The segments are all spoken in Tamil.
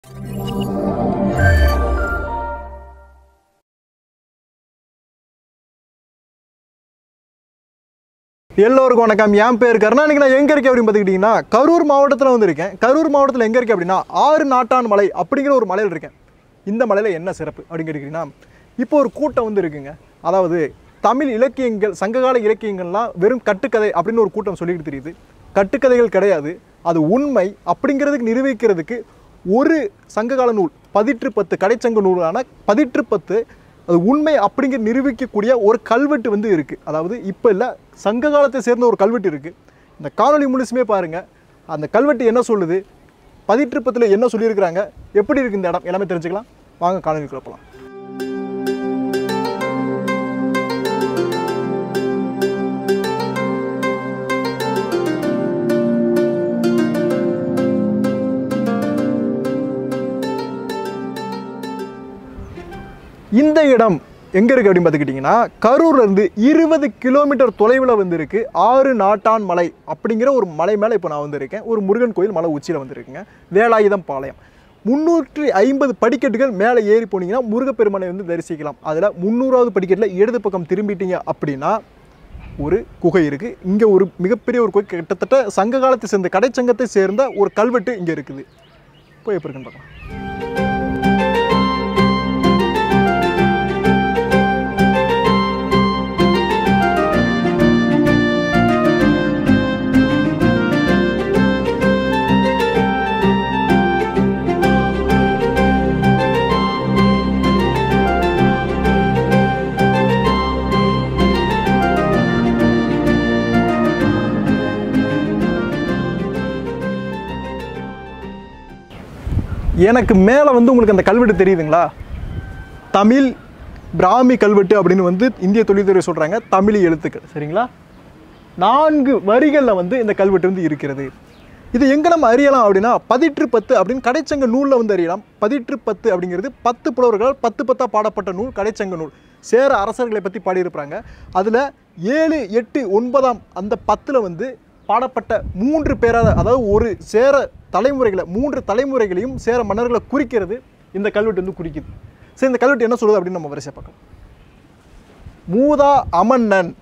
எல்லோருக்கும் வணக்கம் என் பேர் கருணாநிதி நான் எங்கே இருக்கேன் அப்படின்னு பார்த்துக்கிட்டிங்கன்னா கரூர் மாவட்டத்தில் வந்து இருக்கேன் கரூர் மாவட்டத்தில் எங்கே இருக்கேன் அப்படின்னா ஆறு நாட்டான் மலை அப்படிங்கிற ஒரு மலையில் இருக்கேன் இந்த மலையில் என்ன சிறப்பு அப்படின்னு கேட்டிங்கன்னா இப்போ ஒரு கூட்டம் வந்து இருக்குங்க அதாவது தமிழ் இலக்கியங்கள் சங்ககால இலக்கியங்கள்லாம் வெறும் கட்டுக்கதை அப்படின்னு ஒரு கூட்டம் சொல்லிட்டு தெரியுது கட்டுக்கதைகள் கிடையாது அது உண்மை அப்படிங்கிறதுக்கு நிரூபிக்கிறதுக்கு ஒரு சங்ககால நூல் பதிற்று பத்து கடைச்சங்க நூலான பதிற்று பத்து அது உண்மை அப்படிங்கிற நிரூபிக்கக்கூடிய ஒரு கல்வெட்டு வந்து இருக்குது அதாவது இப்போ இல்லை சங்க காலத்தை சேர்ந்த ஒரு கல்வெட்டு இருக்குது இந்த காணொளி முழுசுமே பாருங்கள் அந்த கல்வெட்டு என்ன சொல்லுது பதிற்றுப்பத்தில் என்ன சொல்லியிருக்கிறாங்க எப்படி இருக்குது இந்த இடம் எல்லாமே தெரிஞ்சுக்கலாம் வாங்க காணொலிக்குள்ள போகலாம் இந்த இடம் எங்கே இருக்குது அப்படின்னு பார்த்துக்கிட்டிங்கன்னா கரூர்லேருந்து இருபது கிலோமீட்டர் தொலைவில் வந்து இருக்குது ஆறு நாட்டான் மலை அப்படிங்கிற ஒரு மலை மேலே இப்போ நான் வந்திருக்கேன் ஒரு முருகன் கோயில் மலை உச்சியில் வந்திருக்குங்க வேலாயுதம் பாளையம் முந்நூற்றி ஐம்பது படிக்கட்டுகள் மேலே ஏறி போனீங்கன்னா முருகப்பெருமானை வந்து தரிசிக்கலாம் அதில் முந்நூறாவது படிக்கட்டில் இடது பக்கம் திரும்பிட்டீங்க அப்படின்னா ஒரு குகை இருக்குது இங்கே ஒரு மிகப்பெரிய ஒரு குகை கிட்டத்தட்ட சங்க காலத்தை சேர்ந்த கடைச்சங்கத்தை சேர்ந்த ஒரு கல்வெட்டு இங்கே இருக்குது போய் எப்படி இருக்குன்னு பார்க்கலாம் எனக்கு மேலே வந்து உங்களுக்கு அந்த கல்வெட்டு தெரியுதுங்களா தமிழ் பிராமி கல்வெட்டு அப்படின்னு வந்து இந்திய தொழில்துறை சொல்கிறாங்க தமிழ் எழுத்துக்கள் சரிங்களா நான்கு வரிகளில் வந்து இந்த கல்வெட்டு வந்து இருக்கிறது இது எங்கே நம்ம அறியலாம் அப்படின்னா பதிற்று பத்து அப்படின்னு கடைச்சங்க நூலில் வந்து அறியலாம் பதிற்று பத்து அப்படிங்கிறது பத்து புலவர்களால் பத்து பத்தாக பாடப்பட்ட நூல் கடைச்சங்க நூல் சேர அரசர்களை பற்றி பாடியிருப்பாங்க அதில் ஏழு எட்டு ஒன்பதாம் அந்த பத்தில் வந்து பாடப்பட்ட மூன்று பேராத அதாவது ஒரு சேர தலைமுறைகளை மூன்று தலைமுறைகளையும் சேர மன்னர்களை குறிக்கிறது இந்த கல்வெட்டு வந்து குறிக்குது சரி இந்த கல்வெட்டு என்ன சொல்லுது அப்படின்னு நம்ம வரிசை பார்க்கலாம் மூதா அமன்னன்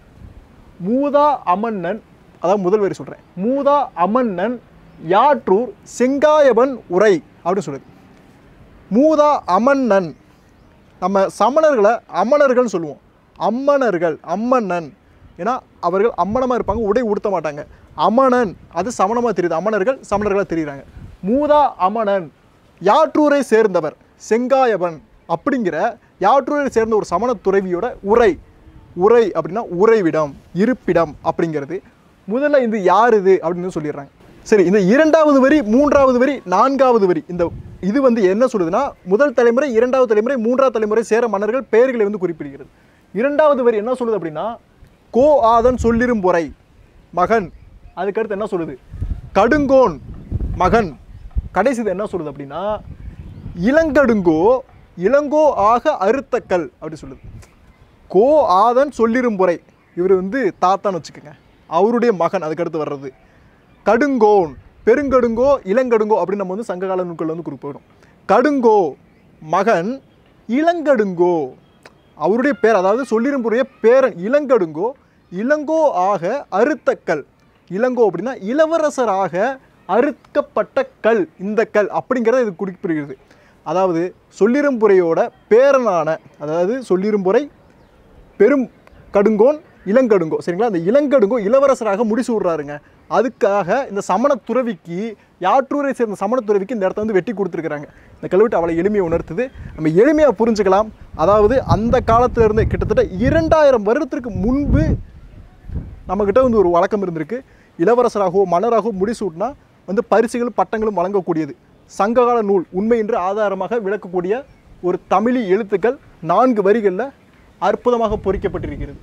மூதா அமன்னன் அதாவது முதல் வரி சொல்கிறேன் மூதா அமன்னன் யாற்றூர் செங்காயவன் உரை அப்படின்னு சொல்லுது மூதா அமன்னன் நம்ம சமணர்களை அமணர்கள்னு சொல்லுவோம் அம்மணர்கள் அம்மன்னன் ஏன்னா அவர்கள் அம்மனமாக இருப்பாங்க உடை உடுத்த மாட்டாங்க அமணன் அது சமணமாக தெரியுது அமணர்கள் சமணர்களாக தெரியுறாங்க மூதா அமணன் யாற்றூரை சேர்ந்தவர் செங்காயவன் அப்படிங்கிற யாற்றூரை சேர்ந்த ஒரு சமண துறவியோட உரை உரை அப்படின்னா உறைவிடம் இருப்பிடம் அப்படிங்கிறது முதல்ல இது யார் இது அப்படின்னு சொல்லிடுறாங்க சரி இந்த இரண்டாவது வரி மூன்றாவது வரி நான்காவது வரி இந்த இது வந்து என்ன சொல்லுதுன்னா முதல் தலைமுறை இரண்டாவது தலைமுறை மூன்றாவது தலைமுறை சேர மன்னர்கள் பெயர்களை வந்து குறிப்பிடுகிறது இரண்டாவது வரி என்ன சொல்லுது அப்படின்னா கோ ஆதன் சொல்லிரும் பொறை மகன் அதுக்கடுத்து என்ன சொல்லுது கடுங்கோன் மகன் கடைசிது என்ன சொல்லுது அப்படின்னா இளங்கடுங்கோ இளங்கோ ஆக அறுத்தக்கல் அப்படி சொல்லுது கோ ஆதன் சொல்லிரும் பொறை இவர் வந்து தாத்தான்னு வச்சுக்கோங்க அவருடைய மகன் அதுக்கடுத்து வர்றது கடுங்கோன் பெருங்கடுங்கோ இளங்கடுங்கோ அப்படின்னு நம்ம வந்து சங்ககால நூல்கள் வந்து குறிப்பிடும் கடுங்கோ மகன் இளங்கடுங்கோ அவருடைய பேர் அதாவது சொல்லிரும்புடைய பேரன் இளங்கடுங்கோ இளங்கோ ஆக அறுத்தக்கல் இளங்கோ அப்படின்னா இளவரசராக அறுக்கப்பட்ட கல் இந்த கல் அப்படிங்கிறத இது குறிப்பிடுகிறது அதாவது சொல்லிரும்புரையோட பேரனான அதாவது சொல்லிரும்புரை பெரும் கடுங்கோன் இளங்கடுங்கோ சரிங்களா அந்த இளங்கடுங்கோ இளவரசராக முடிசூடுறாருங்க அதுக்காக இந்த சமண துறவிக்கு யாற்றூரை சேர்ந்த சமண துறவிக்கு இந்த இடத்த வந்து வெட்டி கொடுத்துருக்குறாங்க இந்த கல்வெட்டு அவளை எளிமையை உணர்த்துது நம்ம எளிமையாக புரிஞ்சுக்கலாம் அதாவது அந்த காலத்துல இருந்து கிட்டத்தட்ட இரண்டாயிரம் வருடத்திற்கு முன்பு நம்மக்கிட்ட வந்து ஒரு வழக்கம் இருந்திருக்கு இளவரசராகவோ மன்னராகவோ முடிசூட்டினா வந்து பரிசுகளும் பட்டங்களும் வழங்கக்கூடியது சங்ககால நூல் உண்மை என்று ஆதாரமாக விளக்கக்கூடிய ஒரு தமிழி எழுத்துக்கள் நான்கு வரிகளில் அற்புதமாக பொறிக்கப்பட்டிருக்கிறது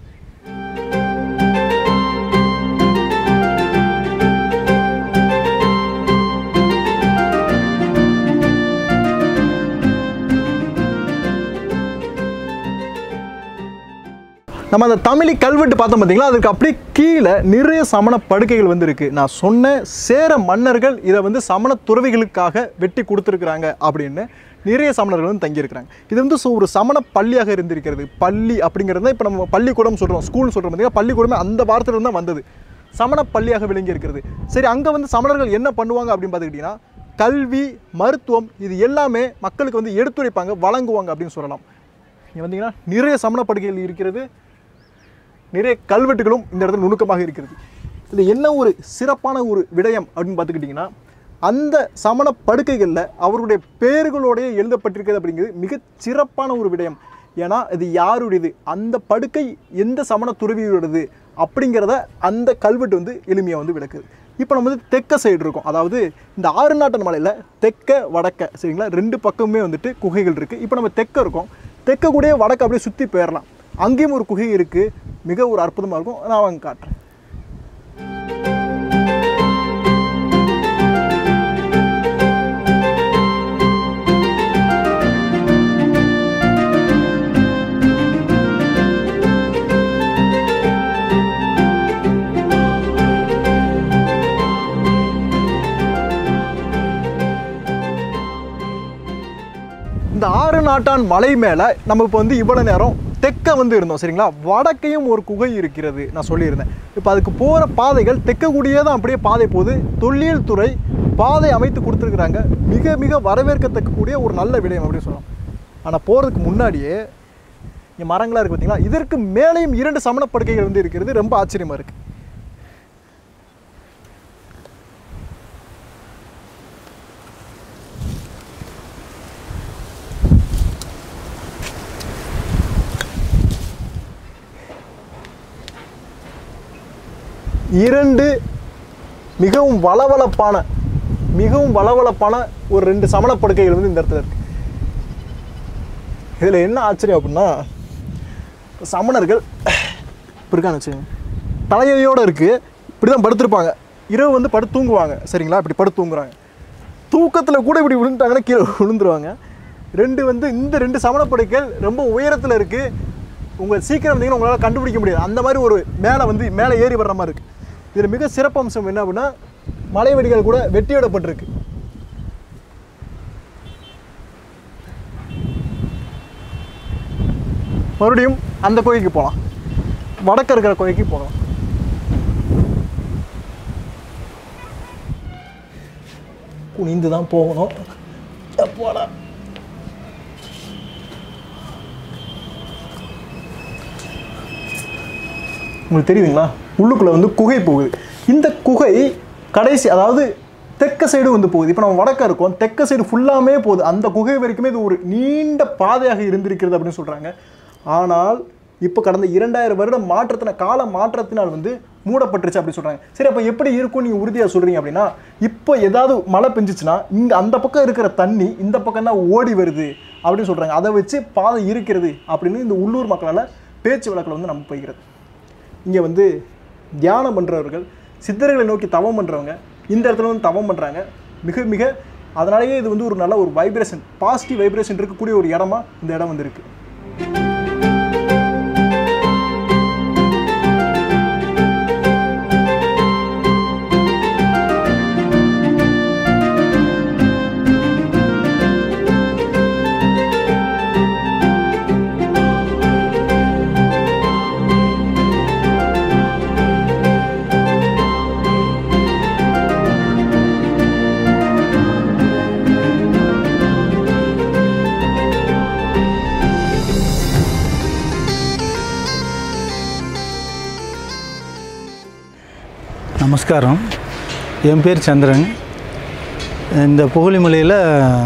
நம்ம அந்த தமிழி கல்வெட்டு பார்த்தோம் பார்த்தீங்களா அதுக்கு அப்படியே கீழே நிறைய சமண படுக்கைகள் வந்து இருக்கு நான் சொன்ன சேர மன்னர்கள் இதை வந்து சமண துறவிகளுக்காக வெட்டி கொடுத்துருக்குறாங்க அப்படின்னு நிறைய சமணர்கள் வந்து தங்கியிருக்கிறாங்க இது வந்து சு- ஒரு சமண பள்ளியாக இருந்திருக்கிறது பள்ளி அப்படிங்கிறது தான் இப்போ நம்ம பள்ளிக்கூடம் சொல்கிறோம் ஸ்கூல் சொல்கிறோம் பார்த்தீங்கன்னா பள்ளிக்கூடமே அந்த வார்த்தையில தான் வந்தது சமண பள்ளியாக விளங்கி இருக்கிறது சரி அங்கே வந்து சமணர்கள் என்ன பண்ணுவாங்க அப்படின்னு பார்த்துக்கிட்டிங்கன்னா கல்வி மருத்துவம் இது எல்லாமே மக்களுக்கு வந்து எடுத்துரைப்பாங்க வழங்குவாங்க அப்படின்னு சொல்லலாம் இங்கே வந்தீங்கன்னா நிறைய சமண படுகைகள் இருக்கிறது நிறைய கல்வெட்டுகளும் இந்த இடத்துல நுணுக்கமாக இருக்கிறது இதில் என்ன ஒரு சிறப்பான ஒரு விடயம் அப்படின்னு பார்த்துக்கிட்டிங்கன்னா அந்த சமண படுக்கைகளில் அவருடைய பெயர்களோடய எழுதப்பட்டிருக்கிறது அப்படிங்கிறது மிகச் சிறப்பான ஒரு விடயம் ஏன்னா இது யாருடையது அந்த படுக்கை எந்த சமண துறவியோடது அப்படிங்கிறத அந்த கல்வெட்டு வந்து எளிமையாக வந்து விளக்குது இப்போ நம்ம வந்து தெற்க சைடு இருக்கோம் அதாவது இந்த ஆறு நாட்டன் மலையில் தெற்க வடக்க சரிங்களா ரெண்டு பக்கமுமே வந்துட்டு குகைகள் இருக்குது இப்போ நம்ம தெற்க இருக்கோம் தெற்க கூடயே வடக்க அப்படியே சுற்றி போயிடலாம் அங்கேயும் ஒரு குகை இருக்குது மிக ஒரு அற்புதமாக இருக்கும் நான் அவங்க காட்டுறேன் இந்த ஆறு நாட்டான் மலை மேலே நம்ம இப்போ வந்து இவ்வளோ நேரம் தெற்க வந்து இருந்தோம் சரிங்களா வடக்கையும் ஒரு குகை இருக்கிறது நான் சொல்லியிருந்தேன் இப்போ அதுக்கு போகிற பாதைகள் தெற்க கூடியே தான் அப்படியே பாதை போகுது தொல்லியல் துறை பாதை அமைத்து கொடுத்துருக்குறாங்க மிக மிக வரவேற்கத்தக்கக்கூடிய ஒரு நல்ல விடயம் அப்படின்னு சொல்லலாம் ஆனால் போகிறதுக்கு முன்னாடியே இங்கே மரங்களாக இருக்குது பார்த்தீங்களா இதற்கு மேலேயும் இரண்டு சமண படுக்கைகள் வந்து இருக்கிறது ரொம்ப ஆச்சரியமாக இருக்குது இரண்டு மிகவும் வளவளப்பான மிகவும் வளவளப்பான ஒரு ரெண்டு சமண படுக்கைகள் வந்து இந்த இடத்துல இருக்கு இதில் என்ன ஆச்சரியம் அப்படின்னா சமணர்கள் இப்படி இருக்கான்னு வச்சுக்கோங்க தலையையோடு இருக்குது இப்படி தான் படுத்திருப்பாங்க இரவு வந்து படுத்து தூங்குவாங்க சரிங்களா இப்படி படுத்து தூங்குறாங்க தூக்கத்தில் கூட இப்படி விழுந்துட்டாங்கன்னா கீழே விழுந்துருவாங்க ரெண்டு வந்து இந்த ரெண்டு சமண படுக்கைகள் ரொம்ப உயரத்தில் இருக்குது உங்கள் சீக்கிரம் வந்தீங்கன்னா உங்களால் கண்டுபிடிக்க முடியாது அந்த மாதிரி ஒரு மேலே வந்து மேலே ஏறி வர்ற மாதிரி இருக்குது இதில் மிக சிறப்பம்சம் என்ன அப்படின்னா மலை வெடிகள் கூட வெட்டியிடப்பட்டிருக்கு மறுபடியும் அந்த கோயிலுக்கு போகலாம் வடக்க இருக்கிற கோயிலுக்கு போகலாம் குனிந்து தான் போகணும் எப்பாடா உங்களுக்கு தெரியுதுங்களா உள்ளுக்குள்ளே வந்து குகை போகுது இந்த குகை கடைசி அதாவது தெற்க சைடு வந்து போகுது இப்போ நம்ம வடக்க இருக்கோம் தெற்க சைடு ஃபுல்லாமே போகுது அந்த குகை வரைக்குமே இது ஒரு நீண்ட பாதையாக இருந்திருக்கிறது அப்படின்னு சொல்கிறாங்க ஆனால் இப்போ கடந்த இரண்டாயிரம் வருட மாற்றத்தின கால மாற்றத்தினால் வந்து மூடப்பட்டுருச்சு அப்படின்னு சொல்கிறாங்க சரி அப்போ எப்படி இருக்கும் நீங்கள் உறுதியாக சொல்கிறீங்க அப்படின்னா இப்போ ஏதாவது மழை பெஞ்சிச்சுன்னா இங்கே அந்த பக்கம் இருக்கிற தண்ணி இந்த பக்கம் தான் ஓடி வருது அப்படின்னு சொல்கிறாங்க அதை வச்சு பாதை இருக்கிறது அப்படின்னு இந்த உள்ளூர் மக்களால் பேச்சு வழக்கில் வந்து நம்ம போய்கிறது இங்கே வந்து தியானம் பண்ணுறவர்கள் சித்தர்களை நோக்கி தவம் பண்ணுறவங்க இந்த இடத்துல வந்து தவம் பண்ணுறாங்க மிக மிக அதனாலேயே இது வந்து ஒரு நல்ல ஒரு வைப்ரேஷன் பாசிட்டிவ் வைப்ரேஷன் இருக்கக்கூடிய ஒரு இடமா இந்த இடம் வந்து இருக்கு நமஸ்காரம் என் பேர் சந்திரன் இந்த புகழிமலையில்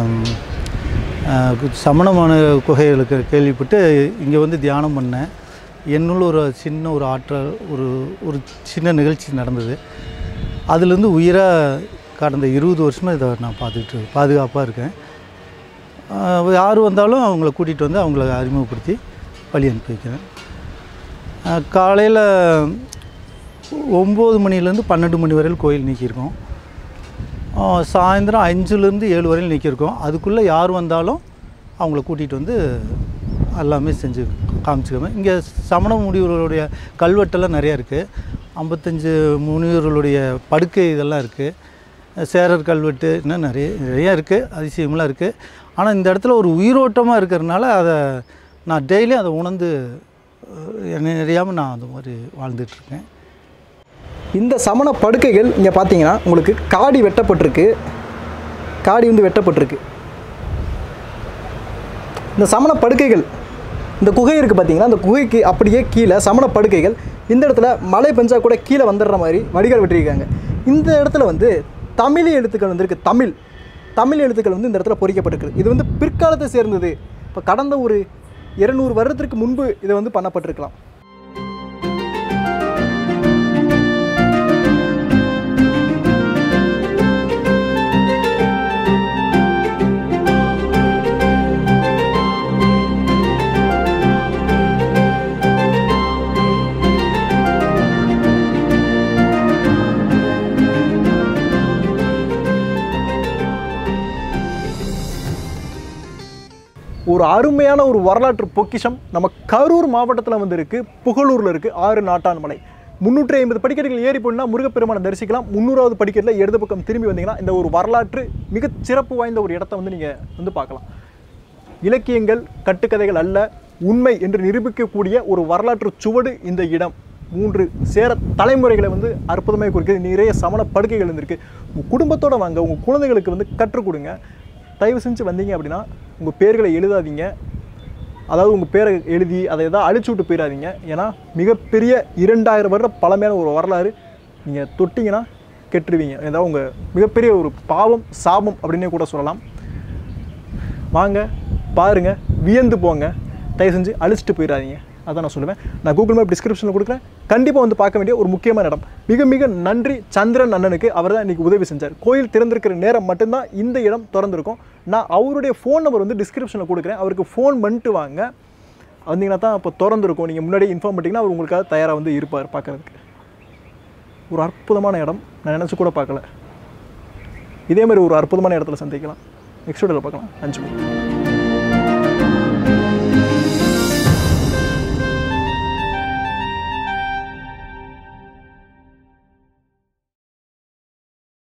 சமணமான குகைகளுக்கு கேள்விப்பட்டு இங்கே வந்து தியானம் பண்ணேன் என்னுள்ள ஒரு சின்ன ஒரு ஆற்றல் ஒரு ஒரு சின்ன நிகழ்ச்சி நடந்தது அதுலேருந்து உயிராக கடந்த இருபது வருஷமாக இதை நான் பார்த்துக்கிட்டு பாதுகாப்பாக இருக்கேன் ஆஹ் யார் வந்தாலும் அவங்கள கூட்டிகிட்டு வந்து அவங்கள அறிமுகப்படுத்தி வழி அனுப்பி வைக்கிறேன் காலையில் ஒம்பது மணிலேருந்து பன்னெண்டு மணி வரையில் கோயில் நீக்கியிருக்கோம் ஆஹ் சாயந்தரம் அஞ்சுலேருந்து ஏழு வரையில் நீக்கியிருக்கோம் அதுக்குள்ளே யார் வந்தாலும் அவங்கள கூட்டிகிட்டு வந்து எல்லாமே செஞ்சு காமிச்சுக்கோங்க இங்கே சமண முனிவர்களுடைய கல்வெட்டெல்லாம் நிறையா இருக்குது ஐம்பத்தஞ்சு முனிவர்களுடைய படுக்கை இதெல்லாம் இருக்குது சேரர் கல்வெட்டு இன்னும் நிறைய நிறையா இருக்குது அதிசயமெல்லாம் இருக்குது ஆனால் இந்த இடத்துல ஒரு உயிரோட்டமாக இருக்கிறதுனால அதை நான் டெய்லியும் அதை உணர்ந்து அஹ், என்னை அறியாமல் நான் அந்த மாதிரி வாழ்ந்துட்டுருக்கேன் இந்த சமண படுக்கைகள் இங்கே பார்த்தீங்கன்னா உங்களுக்கு காடி வெட்டப்பட்டிருக்கு காடி வந்து வெட்டப்பட்டிருக்கு இந்த சமண படுக்கைகள் இந்த குகை இருக்குது பார்த்தீங்கன்னா அந்த குகைக்கு அப்படியே கீழே சமண படுக்கைகள் இந்த இடத்துல மழை பெஞ்சா கூட கீழே வந்துடுற மாதிரி வடிகால் வெட்டியிருக்காங்க இந்த இடத்துல வந்து தமிழ் எழுத்துக்கள் வந்திருக்கு தமிழ் தமிழ் எழுத்துக்கள் வந்து இந்த இடத்துல பொறிக்கப்பட்டிருக்கு இது வந்து பிற்காலத்தை சேர்ந்தது இப்போ கடந்த ஒரு இருநூறு வருடத்திற்கு முன்பு இதை வந்து பண்ணப்பட்டிருக்கலாம் ஒரு அருமையான ஒரு வரலாற்று பொக்கிஷம் நம்ம கரூர் மாவட்டத்தில் வந்து இருக்கு புகழூரில் இருக்குது ஆறு நாட்டான் மலை முந்நூற்றி ஐம்பது படிக்கட்டுகள் ஏறி போனால் முருகப்பெருமானை தரிசிக்கலாம் முந்நூறாவது படிக்கட்டில் இடது பக்கம் திரும்பி வந்தீங்கன்னா இந்த ஒரு வரலாற்று மிகச் சிறப்பு வாய்ந்த ஒரு இடத்த வந்து நீங்கள் வந்து பார்க்கலாம் இலக்கியங்கள் கட்டுக்கதைகள் அல்ல உண்மை என்று நிரூபிக்கக்கூடிய ஒரு வரலாற்று சுவடு இந்த இடம் மூன்று சேர தலைமுறைகளை வந்து அற்புதமாக குறிக்குது நிறைய சமண படுக்கைகள் இருந்திருக்கு உங்கள் குடும்பத்தோட வாங்க உங்கள் குழந்தைகளுக்கு வந்து கற்றுக் கொடுங்க தயவு செஞ்சு வந்தீங்க அப்படின்னா உங்கள் பேர்களை எழுதாதீங்க அதாவது உங்கள் பேரை எழுதி அதை எதாவது அழிச்சு விட்டு போயிடாதீங்க ஏன்னா மிகப்பெரிய இரண்டாயிரம் வருட பழமையான ஒரு வரலாறு நீங்கள் தொட்டிங்கன்னா கெட்டுருவீங்க ஏதாவது உங்கள் மிகப்பெரிய ஒரு பாவம் சாபம் அப்படின்னே கூட சொல்லலாம் வாங்க பாருங்க வியந்து போங்க தயவு செஞ்சு அழிச்சிட்டு போயிடாதீங்க அதான் நான் சொல்லுவேன் நான் கூகுள் மேப் டிஸ்கிரிப்ஷனில் கொடுக்குறேன் கண்டிப்பாக வந்து பார்க்க வேண்டிய ஒரு முக்கியமான இடம் மிக மிக நன்றி சந்திரன் அண்ணனுக்கு அவர் தான் இன்றைக்கி உதவி செஞ்சார் கோயில் திறந்திருக்கிற நேரம் மட்டும்தான் இந்த இடம் திறந்திருக்கும் நான் அவருடைய ஃபோன் நம்பர் வந்து டிஸ்கிரிப்ஷனில் கொடுக்குறேன் அவருக்கு ஃபோன் பண்ணிட்டு வாங்க வந்தீங்கன்னா தான் இப்போ திறந்திருக்கும் நீங்கள் முன்னாடியே இன்ஃபார்ம் பண்ணிட்டீங்கன்னா அவர் உங்களுக்காக தயாராக வந்து இருப்பார் பார்க்குறதுக்கு ஒரு அற்புதமான இடம் நான் நினச்சி கூட பார்க்கல இதே மாதிரி ஒரு அற்புதமான இடத்துல சந்திக்கலாம் நெக்ஸ்ட் வீடியோவில் பார்க்கலாம் அஞ்சு மணி